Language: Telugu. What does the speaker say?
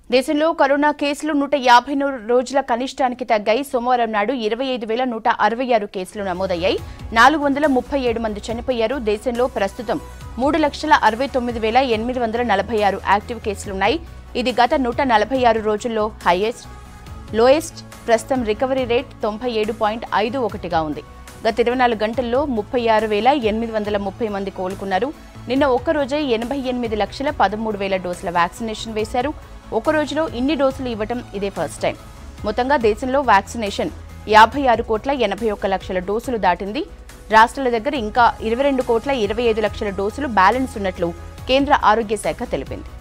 దేశంలో కరోనా కేసులు నూట యాభై రోజుల కనిష్టానికి తగ్గాయి సోమవారం నాడు ఇరవై ఐదు వేల నూట అరవై ఆరు కేసులు నమోదయ్యాయి నాలుగు వందల ముప్పై ఏడు మంది చనిపోయారు దేశంలో ప్రస్తుతం మూడు లక్షల అరవై తొమ్మిది వేల ఎనిమిది వందల నలభై ఆరు యాక్టివ్ కేసులున్నాయి ఇది గత నూట నలభై ఆరు రోజుల్లో హైయెస్ట్ లోయెస్ట్ ప్రస్తుతం రికవరీ రేట్ తొంభై ఏడు పాయింట్ ఐదు ఒకటిగా ఉంది గత ఇరవై నాలుగు గంటల్లో ముప్పై ఆరు వేల ఎనిమిది వందల ముప్పై మంది కోలుకున్నారు నిన్న ఒక్క రోజే ఎనభై ఎనిమిది లక్షల పదమూడు వేల డోసుల వ్యాక్సినేషన్ వేశారు ఒక రోజులో ఇన్ని డోసులు ఇవ్వటం ఇదే ఫస్ట్ టైం మొత్తంగా దేశంలో వ్యాక్సినేషన్ యాభై ఆరు కోట్ల ఎనభై ఒక్క లక్షల డోసులు దాటింది రాష్ట్రాల దగ్గర ఇంకా ఇరవై రెండు కోట్ల ఇరవై ఐదు లక్షల డోసులు బ్యాలెన్స్ ఉన్నట్లు కేంద్ర ఆరోగ్య శాఖ తెలిపింది